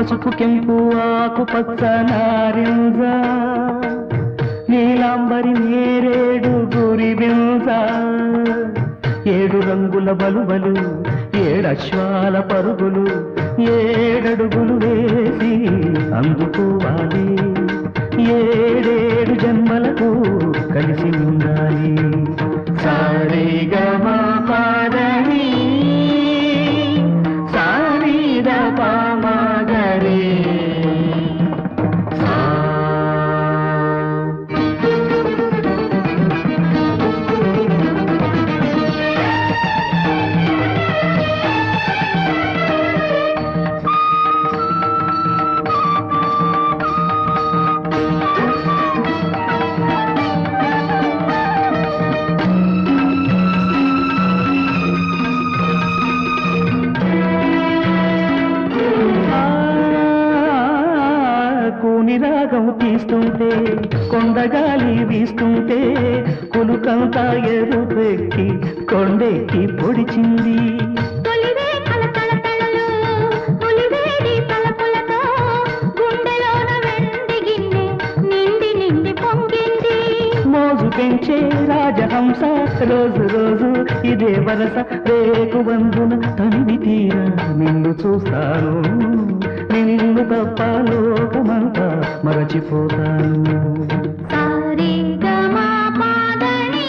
పసుపు కెంపు ఆకు పచ్చ నారింజ నీలాంబరి నేరేడు గురిబింజ ఏడు రంగుల బలుబలు ఏడశ్వాల పరుగులు ఏడడుగులు వేసి అందుకోవాలి ఏడేడు జన్మలకు కలిసి ఉండాలి సారీగా మా పాదని సారీద పామగరే సా కూని రాగం తీస్తుంటే కొండగాలి వీస్తుంటే కులుకంతా ఎరుపెక్కి కొండెక్కి పొడిచింది తొలివే కలకలకలలు, తొలివేడి తలపులతో గుండెలోన వెండి గిన్నె నిండి నిండి పొంగింది. మోజు పెంచే రాజహంస రోజు రోజు ఇదే వరస రేకు బంధున తనివి తీరా నిన్ను చూస్తాను నిన్ను తప్ప లోకమంతా మరచిపోతాను సారీగమా పాదని,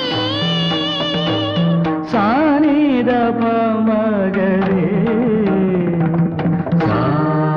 సానిద మగరే సా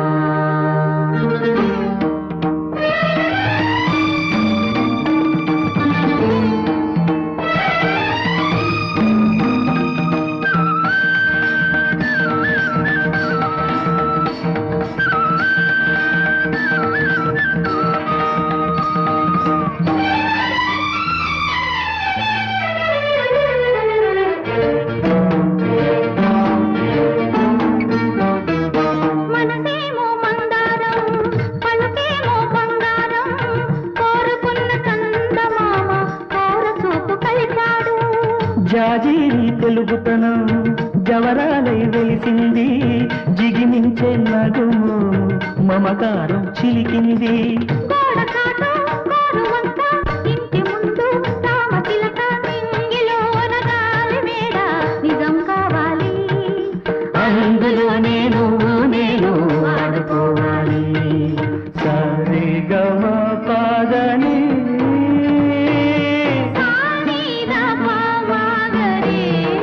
మనసేమో మందారం, పలుకేమో బంగారం, కోరుకున్న చందమామ కోర చూపు కలిపాడు జాజీరి తెలుగుతనం జవరాలై వెలిసింది జిగిమించే నడుము మమకారం చిలికింది గోడ కాటు, గోరు వంక, ఇంటి ముందు రామ చిలక, నింగిలోన గాలి మేడ, నిజం కావాలి అందులో నేను నేను ఆడుకోవాలి సరే గమ పాదని సానీద పామగరే.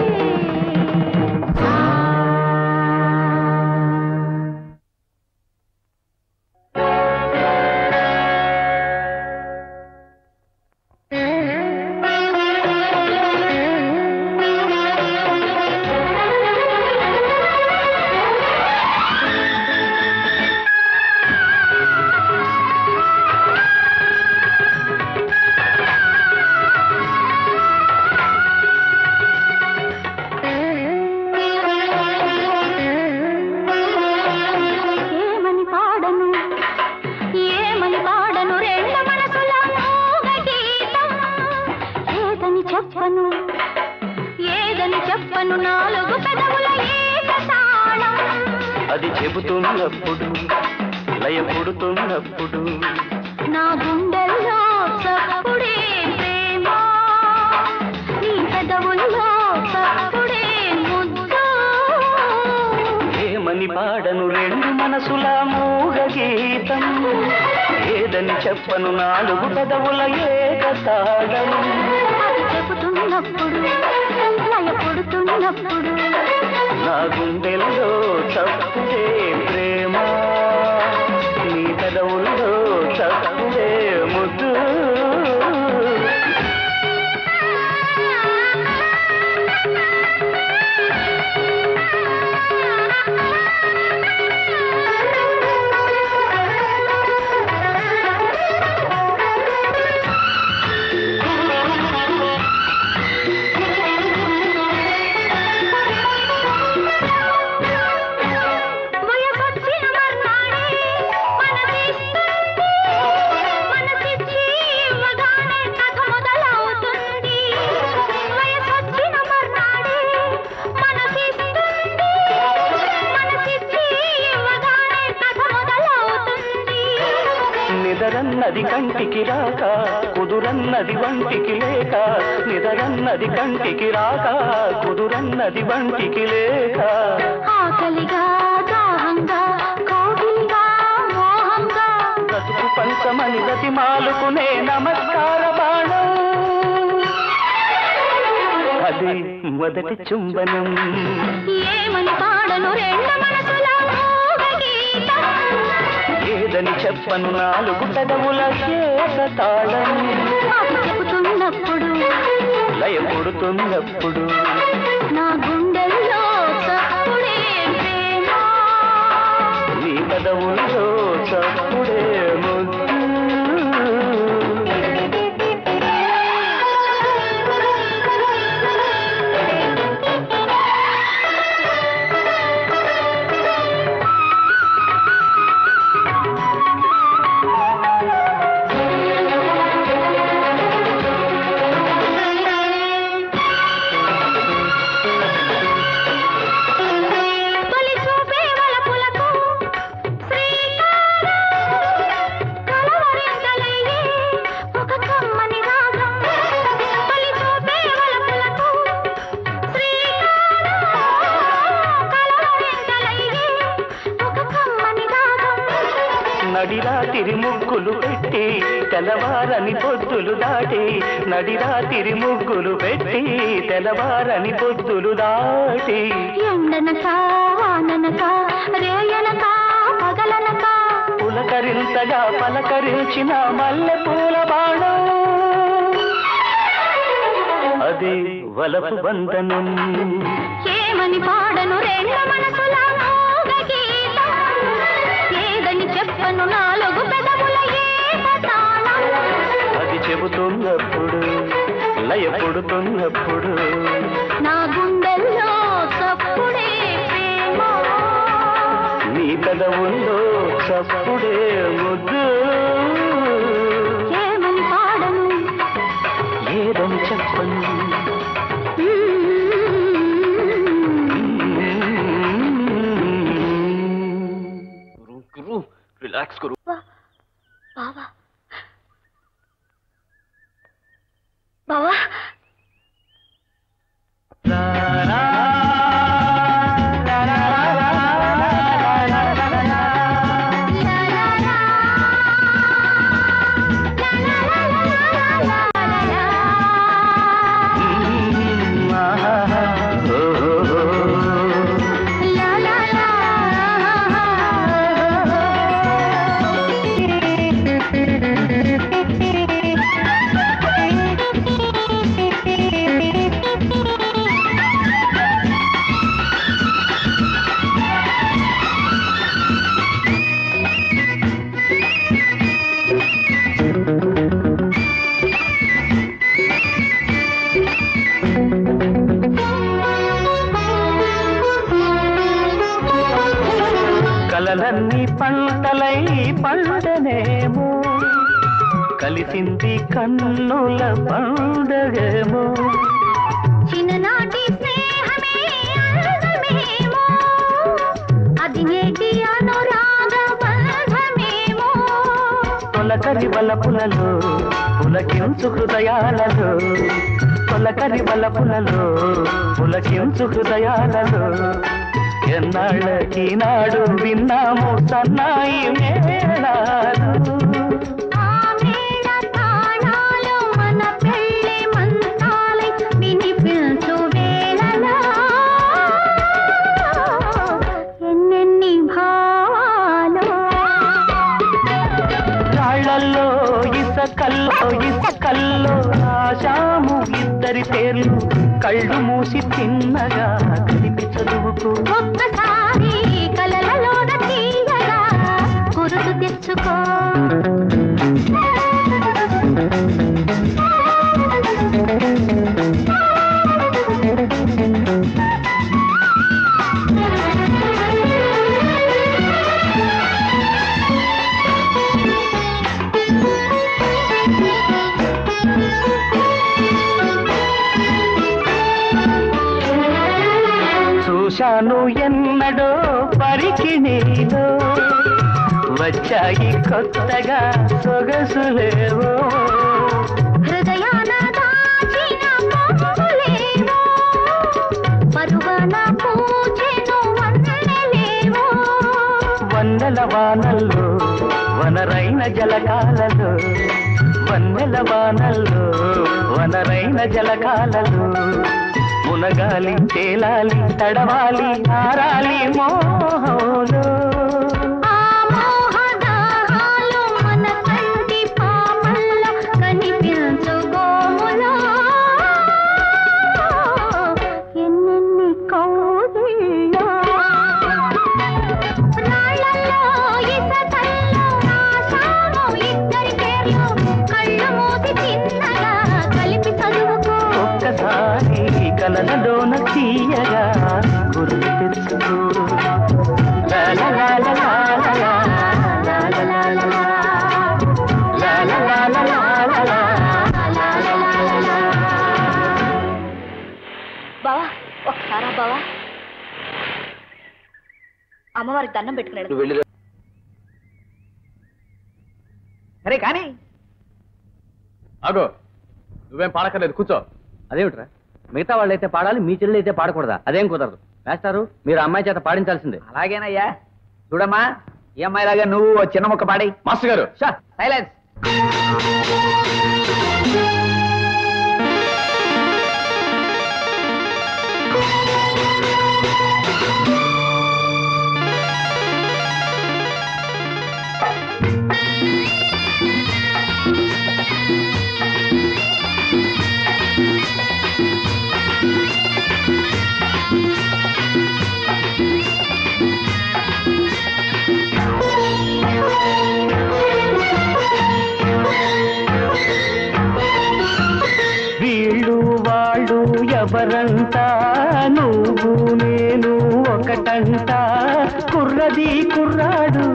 ఏమని పాడను ఏమని పాడను రెండు మనసుల మూగ గీతం ఏదని చెప్పను ఏదని చెప్పను నాలుగు పెదవుల ఏకతాళం అది చెబుతున్నప్పుడు లయ పుడుతున్నప్పుడు నా గుండెల్లో చప్పుడే ప్రేమ నీ పెదవుల్లో చప్పుడే ముద్దు ఏమని పాడను రెండు మనసుల మూగ గీతం ఏదని చెప్పను నాలుగు పెదవుల ఏకతాళం అది చెబుతున్నప్పుడు లయ పుడుతున్నప్పుడు నా గుండెల్లో చప్పుడే ప్రేమ నీ పెదవుల్లో చప్పుడే ముద్దు వయసు నిదరన్నది కంటికి రాక కుదురన్నది వంటికి లేక నిదరన్నది కంటికి రాక కుదురన్నది వంటికి లేక ఆకలిగా దాహంగా కోగిలిగా మోహంగా బ్రతుకు పంచమని గతి మాలుకునే నమస్కార బాణం అది మొదటి చుంబనం ఏమని పాడను రెండు మనసుల గీతం ఏదని చెప్పను నాలుగు పెదవుల ఏక తాళం అది చెబుతున్నప్పుడు లయ పుడుతున్నప్పుడు నా గుండెల్లో చప్పుడే ప్రేమ నీ పెదవుల్లో చప్పుడే ముద్దు తొలి చూపే వలపులకు శ్రీకారం కలవరింతలయ్యే ఒక కమ్మని రాగం తొలి చూపే వలపులకు శ్రీకారం కలవరింతలయ్యే ఒక కమ్మని రాగం నడిరాతిరి ముగ్గులు పెట్టి తెల్లవారని పొద్దులు దాటి నడిరాతిరి ముగ్గులు పెట్టి తెల్లవారని పొద్దులు దాటి ఎండనక వాననక రేయనక పగలనక పులకరింతగా పలకరించిన మల్లె పూల బాణం అది వలపు బంధనం ఏమని పాడను రెండు మనసుల మోగ గీతం ఏదని చెప్పను నాలుగు పెదవుల ఏక తాళం అది చెబుతున్నప్పుడు లయ పుడుతున్నప్పుడు నా గుండెల్లో చప్పుడే ప్రేమ నీ పెదవుల్లో చప్పుడే ముద్దు ఏమని పాడను ఏదని చెప్పను గురు గురు రిలాక్స్ గురు బావా బావా కలలన్నీ పంటలై పండనేమో కలిసింది కన్నుల పండగేమో చిన్ననాటి స్నేహమే అందమేమో అది నేటి అనురాగ బంధమేమో తొలకరి వలపులలో పులకించు హృదయాలలో తొలకరి వలపులలో పులకించు హృదయాలలో ఎన్నాళ్ళకి నాడు విన్నాము సన్నాయి మేళాలు ఆ మేళ తాళాలు మన పెళ్ళి మంత్రాలై వినిపించు వేళలో ఎన్నెన్ని భావాలు రాళ్లల్లో ఇసకల్లో ఇసకల్లో రాశాము ఇద్దరి పేర్లు కళ్ళు మూసి తిన్నగా కలిపి చదువుకు ఒక్కసారి కలలలోన తీయగా గురుతు తెచ్చుకో చూశాను ఎన్నడో పరికి నీలో వచ్చాయి కొత్తగా సొగసులేవో హృదయాన దాచిన పొంగులేవో పరువన పూచెను వన్నెలేవో వన్నెల వానల్లో వనరైన జలకాలలో వన్నెల వానల్లో వనరైన జలకాలలో మునగాలి తేలాలి తడవాలి ఆరాలి మోహంలో ఆ మోహదాహాలు మన కంటి పాపల్లో కనిపించుకోములో ఎన్నెన్ని కౌగిల్లో రాళ్ళల్లో ఇసకల్లో రాశాము ఇద్దరి పేర్లు కళ్ళు మూసి చిన్నగా కలిపి చదువుకో ఒక్కసారి కలలలోన తీయగా గుర్తు తెచ్చుకో లా లా లా లా లా లా లా లా లా లా లా. లా లా లా లా లా లా లా. బావా ఒకసారా బావా అమ్మవారికి దండం పెట్టుకున్నాడు వెళ్ళి సరే కానీ ఆగో నువ్వేం పాడక్కర్లేదు కూర్చో అదేమిట్రా మిగతా వాళ్ళైతే పాడాలి మీ చెల్లి అయితే పాడకూడదా అదేం కుదరదు వేస్తారు మీరు అమ్మాయి చేత పాడించాల్సిందే అలాగేనయ్యా చూడమ్మా ఈ అమ్మాయిలాగా నువ్వు ఓ చిన్న ముక్క పాడి మాస్టర్ గారు సైలెన్స్ వీళ్ళు వాళ్ళు ఎవరంట నువ్వు నేను ఒకటంట కుర్రది కుర్రాడు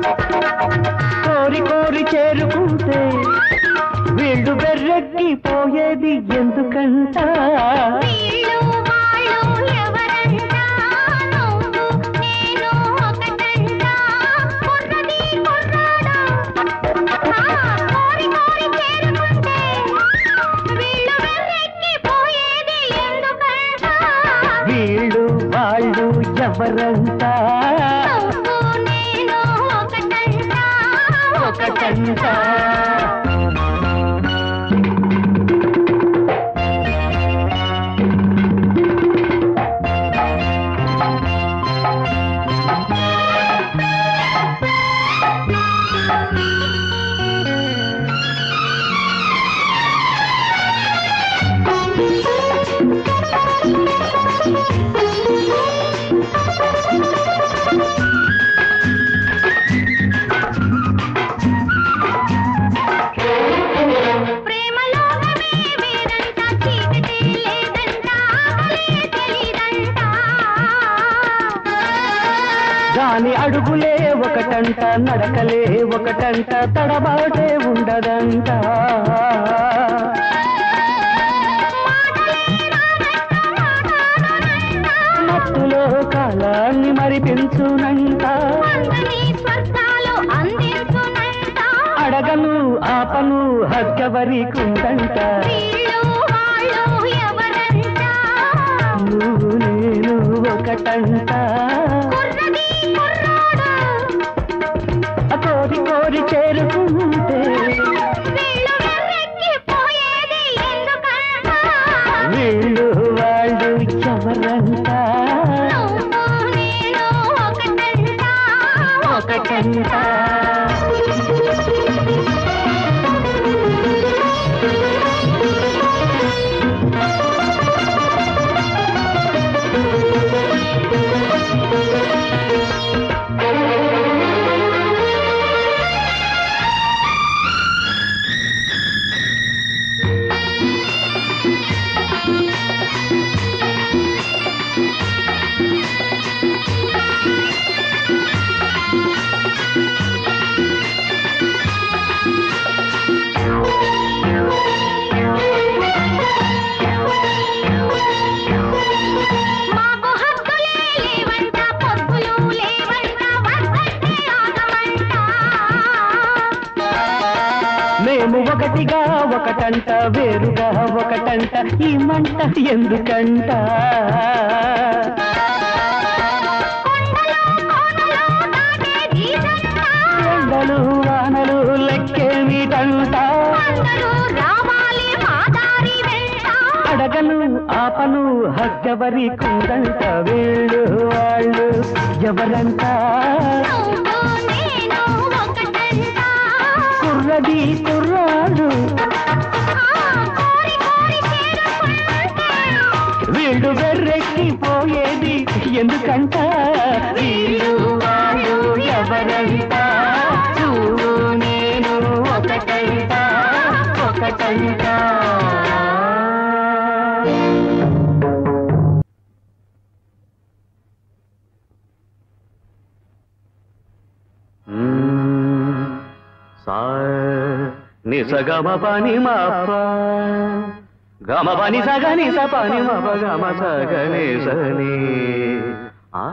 కోరి కోరి చేరుకుంటే వీళ్ళు బెర్రెక్కి పోయేది ఎందుకంట వీళ్ళు వాళ్ళు ఎవరంట నువ్వు నేను ఒకటంట కుర్రది కుర్రాడు ఆ, కోరి కోరి చేరుకుంటే వీళ్ళు వెర్రెక్కి పోయేది ఎందుకంట వీళ్ళు వాళ్ళు ఎవరంట నువ్వు నేను ఒకటంట ఒకటంట ప్రేమలోకమే వేరంట చీకటే లేదంట ఆకలే తెలీదంట దాని అడుగులే ఒకటంట నడకలే ఒకటంట తడబాటే ఉండదంట మత్తులో కాలాన్ని మరిపించునంట అందని స్వర్గాలు అందించునంట అడగను ఆపను హగ్గవరి కుందంట వీళ్ళు వాళ్ళు ఎవరంట నువ్వు నేను ఒకటంట కుర్రది కుర్రాడు కోరి కోరి చేరుకుంటే వీళ్ళు వెర్రెక్కి పోయేది ఎందుకంట వీళ్ళు వాళ్ళు ఎవరంట నువ్వు నేను ఒకటంట ఒకటంట మేము ఒకటిగా ఒకటంట వేరుగా ఒకటంట ఈ మంట ఎందుకంట ఎండలు వానలు లెక్కేమిటంట అడగను ఆపను హగ్గవరి కుందంట వీళ్ళు వాళ్ళు ఎవరంట కుర్రది కుర్రాడు వీళ్ళు వెర్రెక్కి పోయేది ఎందుకంట వీళ్ళు వాళ్ళు ఎవరంట నువ్వు నేను ఒకటంట ఒకటంట నిసగమ పని మాప గమ పని సగని స పని మప గమ సగని సని ఆ.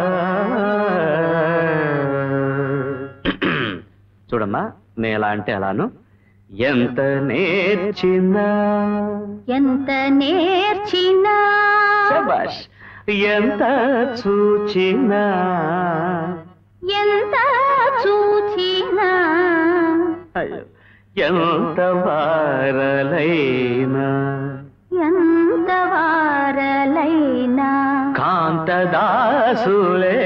చూడమ్మా నేను ఎలా అంటే అలాను ఎంత నేర్చినా ఎంత నేర్చినా శబాష్ ఎంత చూచినా ఎంత చూచినా అయ్యో ఎంత వారలైనా ఎంత వారలైనా కాంతదాసులే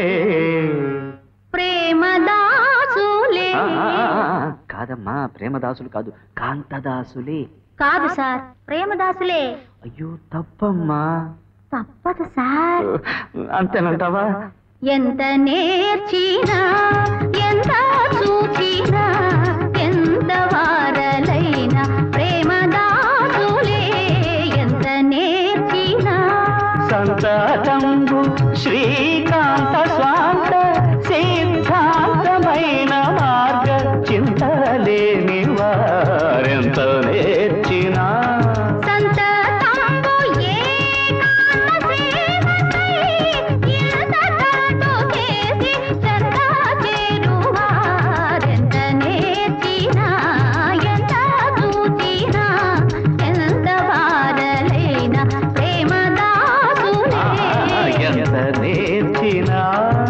ప్రేమదాసులే ఆ, ఆ, ఆ, కాదమ్మా ప్రేమదాసులు కాదు కాంతదాసులే కాదు సార్ ప్రేమదాసులే అయ్యో తప్పమ్మా తప్పదు సార్ అంతేనంటావా ఎంత నేర్చినా ఎంత చూచినా ఎంత వారలైనా ప్రేమదాసులే ఎంత నేర్చినా సంతతంబు శ్రీకాంత స్వాంత సిద్ధాంతమైన మార్గ చింతలేని వారెంత నేర్చినా సంతతంబు ఏకాంత సేవకై ఇంత తరటు చేసి చెంత చేరువారెంత నేర్చినా ఎంత చూచినా ఎంత వారలైనా ప్రేమదాసులే ఎంత నేర్చినా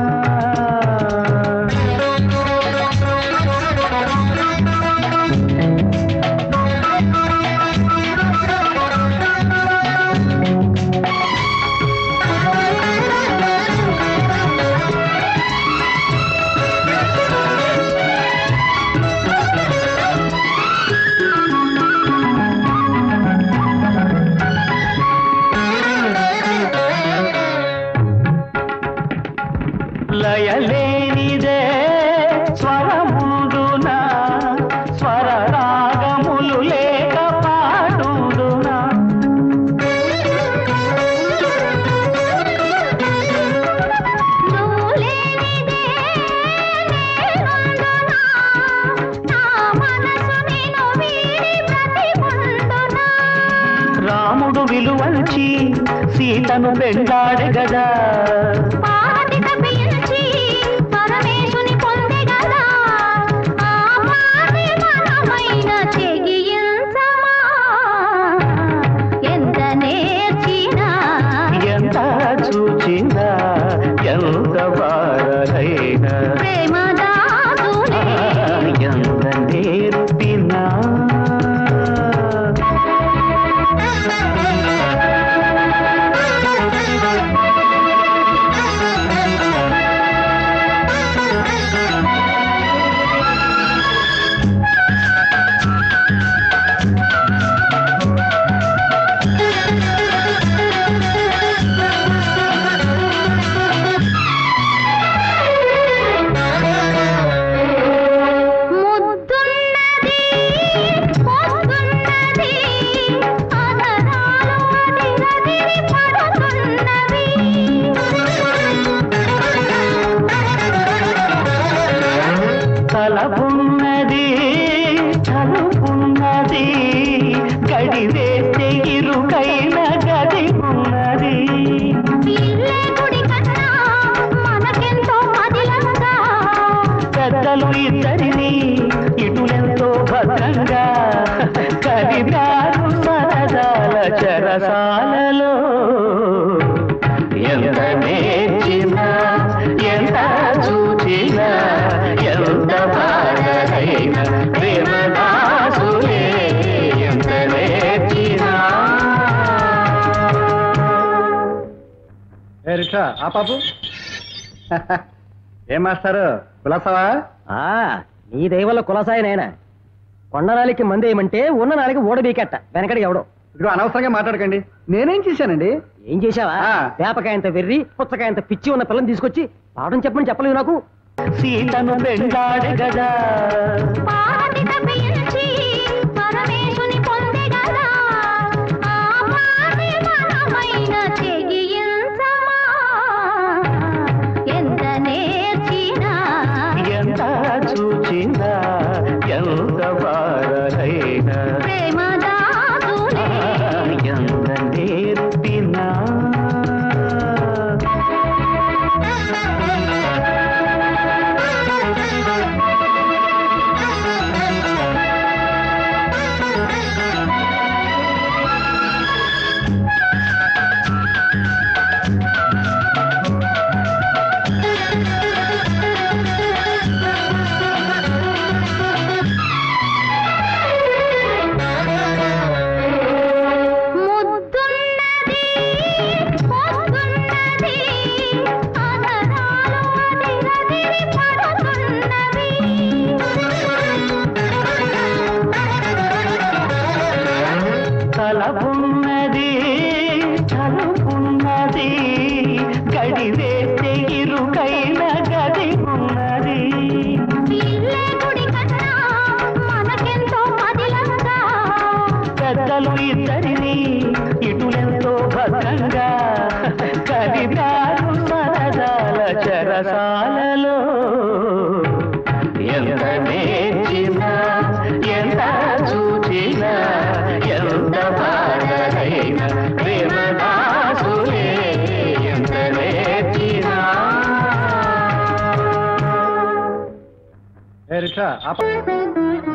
లయలేనిదే స్వరముందున స్వర రాగములు లేక పాడుదునా నువ్వు లేనిదే నేనుండునా నా మనసు నిన్ను వీడి బ్రతికుండునా రాముడు విలువల్చి సీతను వెంటాడే గదా పార్వతి తప్పించి పరమేశుని పొందే గదా ఆ పాటి మనమైన తెగించమా ఎంత నేర్చినా ఎంత చూచినా ఎంత వారైనా ప్రేమదాసులే ఎంత నేర్పినా ముద్దున్నది పోస్తున్నది అదనాలు అదిరదిరి పడుతున్నవి తలపున్నది తలుపున్నది గడి వేస్తే ఇరుకైన గది ఉన్నది ఇల్లే గుడి కన్నా మనకెంతో మదిలంగా పెద్ద పెద్దలు ఇద్దరిని ఇటులెంతో భద్రంగా కలిపారు సరదాల చెరసాలలో ఎంత నేర్చినా ఎంత చూచినా ఎంత బాధైన ప్రేమదాసులే ఎంత నేర్చినా ఏ రిక్షా ఆ పాపు ఏం మాస్టారు కులాసవా నీ దయవల్ల కులసాయి నాయన కొండ నాలికి మంది ఏమంటే ఉన్న నాలికి ఓడబీకెట్ట వెనకడికి ఎవడో ఇదిగో అనవసరంగా మాట్లాడకండి నేనేం చేశానండి ఏం చేశావా ఆ. వేపకాయంత వెర్రి పుచ్చకాయంత పిచ్చి ఉన్న పిల్లని తీసుకొచ్చి పాఠం చెప్పమని చెప్పలేదు నాకు సీతను పెండాడు కదా పార్వతి తప్పించి పరమేశుని పొందే గదా ఆ పాటి మనమైన తెగించమా ఎంత నేర్చినా ఎంత చూచినా ఎంత బాధైనా ప్రేమదాసులే ఎంత నేర్పినా ముద్దున్నది పోస్తున్నది అనరాలు అదిరదిరి పడుతున్నవి తలపున్నది తలుపున్నది గడివేస్తే ఇరుకైన గది ఉన్నది ఇల్లే గుడి కన్నా మనకెంతో మదిలంగా పెద్దలు ఇద్దరిని ఇటులెంతో భద్రంగా కలిపారు సరదాల చెరసాలలో ఎంత నేర్చినా ఎంత చూచినా ఎంత బాధైన ప్రేమదాసులే ఎంత నేర్చినా ఏ రిక్షా ఆ పా-